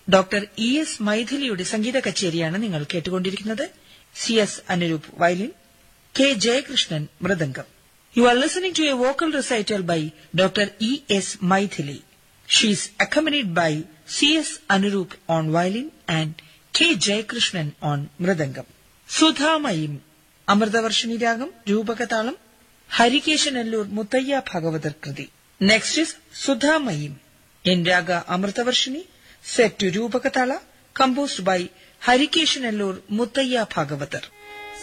doctor E S മൈഥിലിയുടെ സംഗീത കച്ചേരിയാണ് നിങ്ങൾ കേട്ടുകൊണ്ടിരിക്കുന്നത് C S Anuroop violin K Jayakrishnan mridangam you are listening to a vocal recital by doctor E S Mythili she is accompanied by C S Anuroop on violin and K Jayakrishnan on mridangam സുധാമയും അമൃതവർഷിണി രാഗം രൂപകതാളം ഹരികേശനല്ലൂർ മുത്തയ്യ ഭാഗവതർ കൃതി next is Sudhamayi in raga Amritavarshini set to Rupakatala composed by Harikesanallur Muthiah Bhagavathar